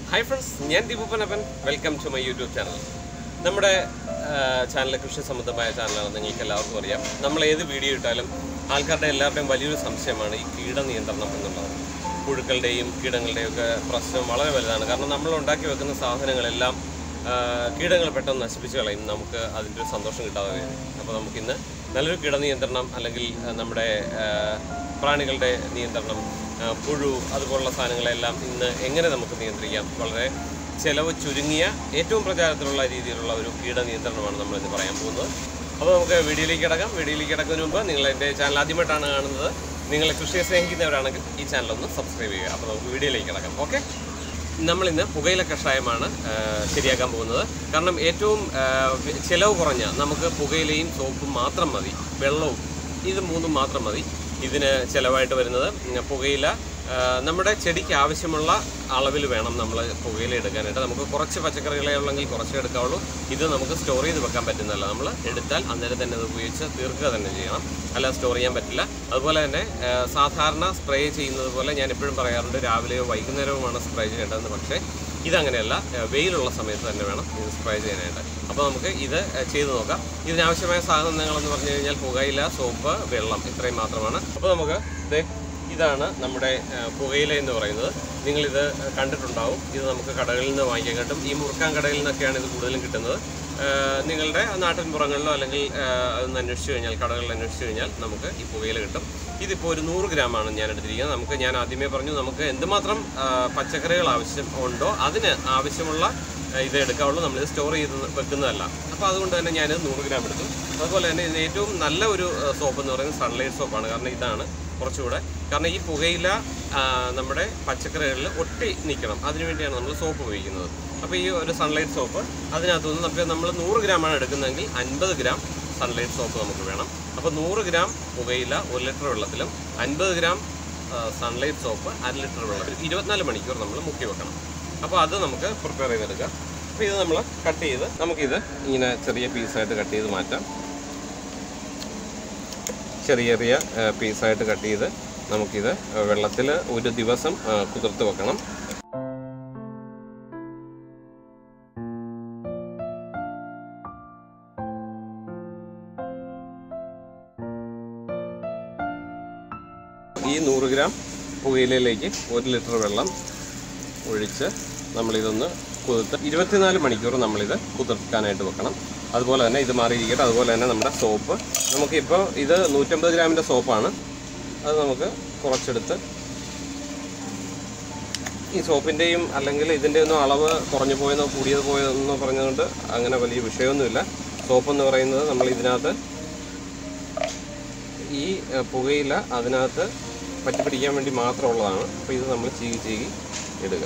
hi friends ഞാൻ ദീപപ്പനപ്പൻ welcome to my YouTube channel നമ്മുടെ ചാനൽ കൃഷി സംബന്ധമായ ചാനലാണ് നിങ്ങൾക്ക് എല്ലാവർക്കും അറിയാം നമ്മൾ ഏത് വീഡിയോ ഇട്ടാലും ആൾക്കാരുടെ എല്ലാവരുടെയും വലിയൊരു സംശയമാണ് ഈ കീടനിയന്ത്രണം എന്നുള്ളത് പുഴുക്കളുടെയും കീടങ്ങളുടെയും ഒക്കെ പ്രശ്നം വളരെ വലുതാണ് കാരണം നമ്മൾ ഉണ്ടാക്കി വെക്കുന്ന സാധനങ്ങളെല്ലാം ആ, കീടങ്ങൾ പെട്ടെന്ന് നശിപ്പിച്ച് കളയും നമുക്ക് അതിൻ്റെ ഒരു സന്തോഷം കിട്ടാതെ വരും അപ്പോൾ നമുക്കിന്ന് നല്ലൊരു കീടനിയന്ത്രണം അല്ലെങ്കിൽ ആ, നമ്മുടെ ആ, പ്രാണികളുടെ നിയന്ത്രണം ആ, പുഴു അതുപോലുള്ള സാധനങ്ങളെല്ലാം ഇന്ന് എങ്ങനെ നമുക്ക് നിയന്ത്രിക്കാം വളരെ ചിലവ് ചുരുങ്ങിയ ഏറ്റവും പ്രചാരത്തിലുള്ള രീതിയിലുള്ള ഒരു കീടനിയന്ത്രണമാണ് നമ്മൾ ഇന്ന് പറയാൻ പോകുന്നത് അപ്പോൾ നമുക്ക് വീഡിയോയിലേക്ക് കിടക്കാം വീഡിയോയിലേക്ക് കിടക്കുന്നതിന് മുമ്പ് നിങ്ങൾ എൻ്റെ ചാനൽ ആദ്യമായിട്ടാണ് കാണുന്നത് നിങ്ങൾ കൃഷിയെ സ്നേഹിക്കുന്നവരാണെങ്കിൽ ഈ ചാനൽ ഒന്ന് സബ്സ്ക്രൈബ് ചെയ്യുക അപ്പോൾ നമുക്ക് വീഡിയോയിലേക്ക് കിടക്കാം ഓക്കെ നമ്മളിന്ന് പുകയില കഷായമാണ് ആ, ശരിയാക്കാൻ പോകുന്നത് കാരണം ഏറ്റവും ആ, വി- ചിലവ് കുറഞ്ഞ നമുക്ക് പുകയിലയും സോപ്പും മാത്രം മതി വെള്ളവും ഇത് മൂന്നും മാത്രം മതി ഇതിന് ചിലവായിട്ട് വരുന്നത് ഉം, പുകയില ആ, നമ്മുടെ ചെടിക്ക് ആവശ്യമുള്ള അളവിൽ വേണം നമ്മൾ പുകയില എടുക്കാനായിട്ട് നമുക്ക് കുറച്ച് പച്ചക്കറികളെ ഉള്ളെങ്കിൽ കുറച്ച് എടുക്കാവുള്ളൂ ഇത് നമുക്ക് സ്റ്റോർ ചെയ്ത് വെക്കാൻ പറ്റുന്നതല്ല നമ്മൾ എടുത്താൽ അന്നേരം തന്നെ അത് ഉപയോഗിച്ച് തീർക്കുക തന്നെ ചെയ്യണം അല്ല സ്റ്റോർ ചെയ്യാൻ പറ്റില്ല അതുപോലെ തന്നെ ആ, സാധാരണ സ്പ്രേ ചെയ്യുന്നത് പോലെ ഞാൻ എപ്പോഴും പറയാറുണ്ട് രാവിലെയോ വൈകുന്നേരവുമാണ് സ്പ്രേ ചെയ്യേണ്ടതെന്ന് പക്ഷേ ഇതങ്ങനെയല്ല ആ, വെയിലുള്ള സമയത്ത് തന്നെ വേണം ഇത് സ്പ്രേ ചെയ്യാനായിട്ട് അപ്പോൾ നമുക്ക് ഇത് ആ, ചെയ്ത് നോക്കാം ഇതിനാവശ്യമായ സാധനങ്ങളെന്ന് പറഞ്ഞു കഴിഞ്ഞാൽ പുകയില സോപ്പ് വെള്ളം ഇത്രയും മാത്രമാണ് അപ്പോൾ നമുക്ക് ദേ ഇതാണ് നമ്മുടെ ആ, പുകയില എന്ന് പറയുന്നത് നിങ്ങളിത് കണ്ടിട്ടുണ്ടാവും ഇത് നമുക്ക് കടകളിൽ നിന്ന് വാങ്ങിക്കാൻ കിട്ടും ഈ മുറുക്കാൻ കടയിൽ നിന്നൊക്കെയാണ് ഇത് കൂടുതലും കിട്ടുന്നത് ആ, നിങ്ങളുടെ നാട്ടിൻപുറങ്ങളിലോ അല്ലെങ്കിൽ ആ, അതൊന്ന് അന്വേഷിച്ച് കഴിഞ്ഞാൽ കടകളിൽ അന്വേഷിച്ച് കഴിഞ്ഞാൽ നമുക്ക് ഈ പുകയില കിട്ടും ഇതിപ്പോൾ ഒരു നൂറ് ഗ്രാമാണ് ഞാൻ എടുത്തിരിക്കുന്നത് നമുക്ക് ഞാൻ ആദ്യമേ പറഞ്ഞു നമുക്ക് എന്തുമാത്രം ആ, പച്ചക്കറികൾ ആവശ്യം ഉണ്ടോ അതിന് ആവശ്യമുള്ള ആ, ഇത് എടുക്കാവുള്ളൂ നമ്മളിത് സ്റ്റോർ ചെയ്ത് വെക്കുന്നതല്ല അപ്പോൾ അതുകൊണ്ട് തന്നെ ഞാൻ നൂറ് ഗ്രാം എടുത്തു അതുപോലെ തന്നെ ഇതിന് ഏറ്റവും നല്ല ഒരു സോപ്പ് എന്ന് പറയുന്നത് സൺലൈറ്റ് സോപ്പാണ് കാരണം ഇതാണ് കുറച്ചുകൂടെ കാരണം ഈ പുകയില ആ, നമ്മുടെ പച്ചക്കറികളിൽ ഒട്ടി നിൽക്കണം അതിനുവേണ്ടിയാണ് നമ്മൾ സോപ്പ് ഉപയോഗിക്കുന്നത് അപ്പോൾ ഈ ഒരു സൺലൈറ്റ് സോപ്പ് അതിനകത്തുനിന്ന് നമുക്ക് നമ്മൾ നൂറ് ഗ്രാമാണ് എടുക്കുന്നതെങ്കിൽ അൻപത് ഗ്രാം സൺലൈറ്റ് സോപ്പ് നമുക്ക് വേണം അപ്പോൾ നൂറ് ഗ്രാം പുകയില ഒരു ലിറ്റർ വെള്ളത്തിലും അൻപത് ഗ്രാം സൺലൈറ്റ് സോപ്പ് അര ലിറ്റർ വെള്ളത്തിലും ഇരുപത്തിനാല് മണിക്കൂർ നമ്മൾ മുക്കി വെക്കണം അപ്പോൾ അത് നമുക്ക് പ്രിപ്പയർ ചെയ്തെടുക്കാം അപ്പോൾ ഇത് നമ്മൾ കട്ട് ചെയ്ത് നമുക്കിത് ഇങ്ങനെ ചെറിയ പീസായിട്ട് കട്ട് ചെയ്ത് മാറ്റാം ചെറിയ ചെറിയ പീസായിട്ട് കട്ട് ചെയ്ത് നമുക്കിത് വെള്ളത്തിൽ ഒരു ദിവസം ആ, കുതിർത്ത് വെക്കണം ഈ നൂറ് ഗ്രാം പുകയിലയിലേക്ക് ഒരു ലിറ്റർ വെള്ളം ഒഴിച്ച് നമ്മളിതൊന്ന് കുതിർത്ത് ഇരുപത്തിനാല് മണിക്കൂർ നമ്മളിത് കുതിർക്കാനായിട്ട് വെക്കണം അതുപോലെ തന്നെ ഇത് മാറിയിരിക്കട്ടെ അതുപോലെ തന്നെ നമ്മുടെ സോപ്പ് നമുക്കിപ്പോൾ ഇത് നൂറ്റമ്പത് ഗ്രാമിൻ്റെ സോപ്പാണ് അത് നമുക്ക് കുറച്ചെടുത്ത് ഈ സോപ്പിൻ്റെയും അല്ലെങ്കിൽ ഇതിൻ്റെ ഒന്നും അളവ് കുറഞ്ഞു പോയെന്നോ കൂടിയത് പോയെന്നോ പറഞ്ഞതുകൊണ്ട് അങ്ങനെ വലിയ വിഷയമൊന്നുമില്ല സോപ്പ് എന്ന് പറയുന്നത് നമ്മൾ ഇതിനകത്ത് ഈ ഏഹ്, പുകയില അതിനകത്ത് പറ്റിപ്പിടിക്കാൻ വേണ്ടി മാത്രമുള്ളതാണ് അപ്പോൾ ഇത് നമ്മൾ ചീകി ചീകി ഇടുക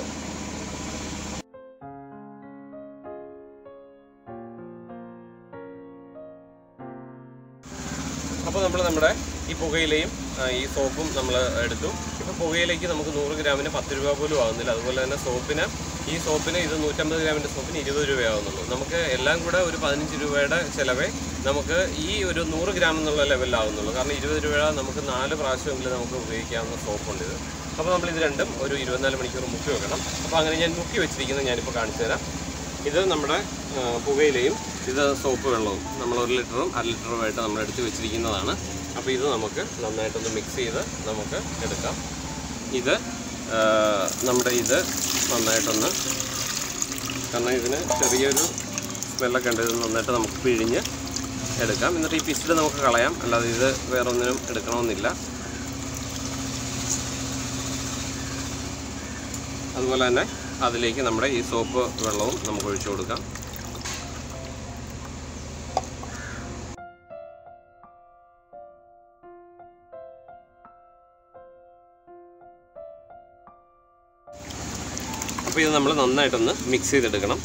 അപ്പോൾ നമ്മൾ നമ്മുടെ ഈ പുകയിലയും ആ, ഈ സോപ്പും നമ്മൾ എടുത്തു ഇപ്പോൾ പുകയിലേക്ക് നമുക്ക് നൂറ് ഗ്രാമിന് പത്ത് രൂപ പോലും ആകുന്നില്ല അതുപോലെ തന്നെ സോപ്പിന് ഈ സോപ്പിന് ഇത് നൂറ്റമ്പത് ഗ്രാമിൻ്റെ സോപ്പിന് ഇരുപത് രൂപയാവുന്നുള്ളൂ നമുക്ക് എല്ലാം കൂടെ ഒരു പതിനഞ്ച് രൂപയുടെ ചിലവേ നമുക്ക് ഈ ഒരു നൂറ് ഗ്രാം എന്നുള്ള ലെവലിലാവുന്നുള്ളൂ കാരണം ഇരുപത് രൂപ നമുക്ക് നാല് പ്രാവശ്യമെങ്കിലും നമുക്ക് ഉപയോഗിക്കാവുന്ന സോപ്പുണ്ട് ഇത് അപ്പോൾ നമ്മൾ ഇത് രണ്ടും ഒരു ഇരുപത്തിനാല് മണിക്കൂർ മുക്കി വെക്കണം അപ്പോൾ അങ്ങനെ ഞാൻ മുക്കി വെച്ചിരിക്കുന്നത് ഞാനിപ്പോൾ കാണിച്ചു തരാം ഇത് നമ്മുടെ ആ, പുകയിലയും ഇത് സോപ്പ് വെള്ളവും നമ്മൾ ഒരു ലിറ്ററും അര ലിറ്ററുമായിട്ട് നമ്മൾ എടുത്ത് വെച്ചിരിക്കുന്നതാണ് അപ്പോൾ ഇത് നമുക്ക് നന്നായിട്ടൊന്ന് മിക്സ് ചെയ്ത് നമുക്ക് എടുക്കാം ഇത് ആ, നമ്മുടെ ഇത് നന്നായിട്ടൊന്ന് കാരണം ഇതിന് ചെറിയൊരു സ്മെല്ലൊക്കെ ഉണ്ട് ഇത് നന്നായിട്ട് നമുക്ക് പിഴിഞ്ഞ് എടുക്കാം എന്നിട്ട് ഈ പിസ്റ്റിൽ നമുക്ക് കളയാം അല്ലാതെ ഇത് വേറെ ഒന്നിനും എടുക്കണമെന്നില്ല അതുപോലെ തന്നെ അതിലേക്ക് നമ്മുടെ ഈ സോപ്പ് വെള്ളവും നമുക്ക് ഒഴിച്ചു കൊടുക്കാം അപ്പോൾ ഇത് നമ്മൾ നന്നായിട്ടൊന്ന് മിക്സ് ചെയ്തെടുക്കണം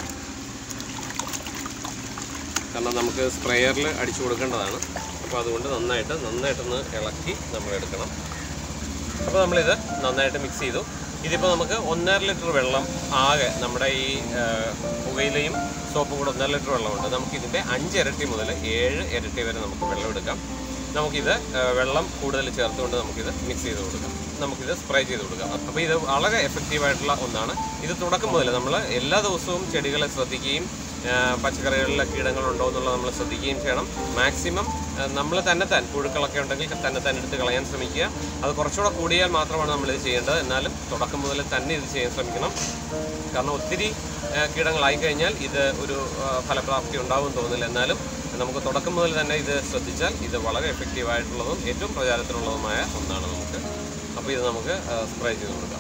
കാരണം നമുക്ക് സ്പ്രെയറിൽ അടിച്ചു കൊടുക്കേണ്ടതാണ് അപ്പോൾ അതുകൊണ്ട് നന്നായിട്ട് നന്നായിട്ടൊന്ന് ഇളക്കി നമ്മൾ എടുക്കണം അപ്പോൾ നമ്മളിത് നന്നായിട്ട് മിക്സ് ചെയ്തു ഇതിപ്പോൾ നമുക്ക് ഒന്നര ലിറ്റർ വെള്ളം ആകെ നമ്മുടെ ഈ ആ, പുകയിലയും സോപ്പും കൂടെ ഒന്നര ലിറ്റർ വെള്ളമുണ്ട് നമുക്ക് ഇതിൻ്റെ അഞ്ച് ഇരട്ടി മുതൽ ഏഴ് ഇരട്ടി വരെ നമുക്ക് വെള്ളം എടുക്കാം നമുക്കിത് ആ, വെള്ളം കൂടുതൽ ചേർത്തുകൊണ്ട് നമുക്കിത് മിക്സ് ചെയ്ത് കൊടുക്കാം നമുക്കിത് സ്പ്രേ ചെയ്ത് കൊടുക്കാം അപ്പോൾ ഇത് വളരെ എഫക്റ്റീവായിട്ടുള്ള ഒന്നാണ് ഇത് തുടക്കം മുതൽ നമ്മൾ എല്ലാ ദിവസവും ചെടികളെ ശ്രദ്ധിക്കുകയും ആ, പച്ചക്കറികളിലെ കീടങ്ങളുണ്ടോ എന്നുള്ളത് നമ്മൾ ശ്രദ്ധിക്കുകയും ചെയ്യണം മാക്സിമം നമ്മൾ തന്നെ താൻ പുഴുക്കളൊക്കെ ഉണ്ടെങ്കിൽ തന്നെ താൻ എടുത്ത് കളയാൻ ശ്രമിക്കുക അത് കുറച്ചുകൂടെ കൂടിയാൽ മാത്രമാണ് നമ്മൾ ഇത് ചെയ്യേണ്ടത് എന്നാലും തുടക്കം മുതൽ തന്നെ ഇത് ചെയ്യാൻ ശ്രമിക്കണം കാരണം ഒത്തിരി ആ, കീടങ്ങളായി കഴിഞ്ഞാൽ ഇത് ഒരു ആ, ഫലപ്രാപ്തി ഉണ്ടാവും തോന്നില്ല എന്നാലും നമുക്ക് തുടക്കം മുതൽ തന്നെ ഇത് ശ്രദ്ധിച്ചാൽ ഇത് വളരെ എഫക്റ്റീവായിട്ടുള്ളതും ഏറ്റവും പ്രചാരത്തിലുള്ളതുമായ ഒന്നാണ് നമുക്ക് അപ്പോൾ ഇത് നമുക്ക് സ്പ്രേ ചെയ്ത് കൊടുക്കാം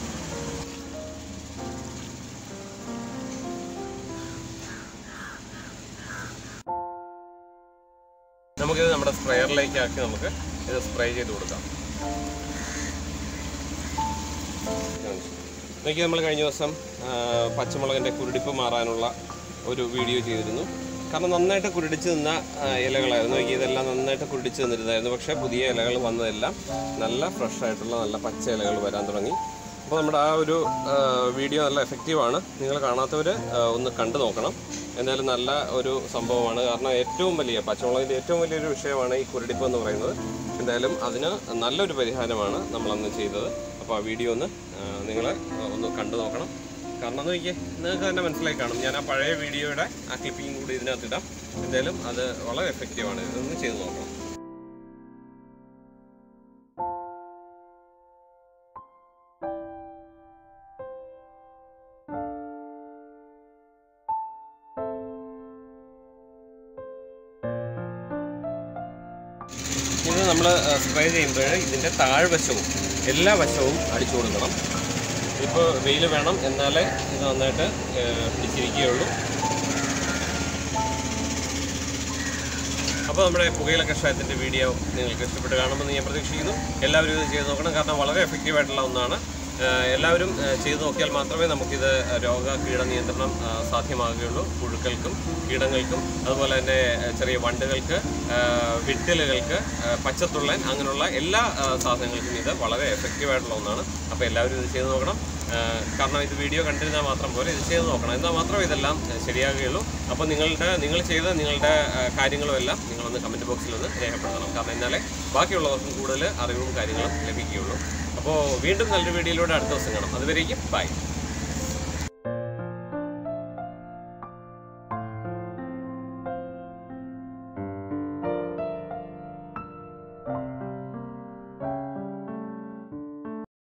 നമുക്കിത് നമ്മുടെ സ്പ്രെയറിലേക്ക് ആക്കി നമുക്ക് ഇത് സ്പ്രേ ചെയ്ത് കൊടുക്കാം നോക്കി നമ്മൾ കഴിഞ്ഞ ദിവസം ആ, പച്ചമുളകിൻ്റെ കുരുടിപ്പ് മാറാനുള്ള ഒരു വീഡിയോ ചെയ്തിരുന്നു കാരണം നന്നായിട്ട് കുരുടിച്ച് നിന്ന ആ, ഇലകളായിരുന്നു നോക്കി ഇതെല്ലാം നന്നായിട്ട് കുരുടിച്ച് നിന്നിരുന്നായിരുന്നു പക്ഷേ പുതിയ ഇലകൾ വന്നതെല്ലാം നല്ല ഫ്രഷ് ആയിട്ടുള്ള നല്ല പച്ച ഇലകൾ വരാൻ തുടങ്ങി അപ്പോൾ നമ്മുടെ ആ ഒരു ആ, വീഡിയോ നല്ല എഫക്റ്റീവാണ് നിങ്ങൾ കാണാത്തവർ ഒന്ന് കണ്ടു നോക്കണം എന്തായാലും നല്ല ഒരു സംഭവമാണ് കാരണം ഏറ്റവും വലിയ പച്ചമുളകിൻ്റെ ഏറ്റവും വലിയൊരു വിഷയമാണ് ഈ കുരുടിപ്പ് എന്ന് പറയുന്നത് എന്തായാലും അതിന് നല്ലൊരു പരിഹാരമാണ് നമ്മളന്ന് ചെയ്തത് അപ്പോൾ ആ വീഡിയോ ഒന്ന് നിങ്ങൾ ഒന്ന് കണ്ടു നോക്കണം കാരണം എന്ന് നോക്കിയേ നിങ്ങൾക്ക് തന്നെ മനസ്സിലായി കാണും ഞാൻ ആ പഴയ വീഡിയോയുടെ ആ ക്ലിപ്പിംഗ് കൂടി ഇതിനകത്ത് ഇടാം എന്തായാലും അത് വളരെ എഫക്റ്റീവാണ് ഇതൊന്ന് ചെയ്ത് നോക്കണം ഇത് നമ്മൾ സ്പ്രേ ചെയ്യുമ്പോൾ ഇതിൻ്റെ താഴ്വശവും എല്ലാ വശവും അടിച്ചു കൊടുക്കണം ഇപ്പോൾ വെയിൽ വേണം എന്നാലേ ഇത് നന്നായിട്ട് ഏഹ്, പിടിച്ചിരിക്കുകയുള്ളൂ അപ്പോൾ നമ്മുടെ പുകയില കഷായത്തിൻ്റെ വീഡിയോ നിങ്ങൾക്ക് ഇഷ്ടപ്പെട്ട് കാണുമെന്ന് ഞാൻ പ്രതീക്ഷിക്കുന്നു എല്ലാവരും ഇത് ചെയ്ത് നോക്കണം കാരണം വളരെ എഫക്റ്റീവ് ആയിട്ടുള്ള ഒന്നാണ് ഏഹ്, എല്ലാവരും ഏഹ്, ചെയ്ത് നോക്കിയാൽ മാത്രമേ നമുക്കിത് രോഗ കീട നിയന്ത്രണം ഏഹ്, സാധ്യമാകുകയുള്ളൂ പുഴുക്കൾക്കും കീടങ്ങൾക്കും അതുപോലെ തന്നെ ഏഹ്, ചെറിയ വണ്ടുകൾക്ക് ഏഹ്, വിട്ടിലുകൾക്ക് ഏഹ്, പച്ചത്തുള്ളൻ അങ്ങനെയുള്ള എല്ലാ ഏഹ്, സാധനങ്ങൾക്കും ഇത് വളരെ എഫക്റ്റീവ് ആയിട്ടുള്ള ഒന്നാണ് അപ്പോൾ എല്ലാവരും ഇത് ചെയ്ത് നോക്കണം ഏഹ്, കാരണം ഇത് വീഡിയോ കണ്ടിരുന്നാൽ മാത്രം പോലെ ഇത് ചെയ്ത് നോക്കണം എന്നാൽ മാത്രമേ ഇതെല്ലാം ഏഹ്, ശരിയാകുകയുള്ളൂ അപ്പോൾ നിങ്ങളുടെ നിങ്ങൾ ചെയ്ത നിങ്ങളുടെ ഏഹ്, കാര്യങ്ങളും എല്ലാം നിങ്ങളൊന്ന് കമൻറ്റ് ബോക്സിൽ ഒന്ന് രേഖപ്പെടുത്തണം കാരണം എന്നാലേ ബാക്കിയുള്ളവർക്കും കൂടുതൽ അറിവും കാര്യങ്ങളും ലഭിക്കുകയുള്ളൂ അപ്പോൾ വീണ്ടും നല്ലൊരു വീഡിയോയിലൂടെ അടുത്ത ദിവസം കാണാം അതുവരേക്കും ബൈ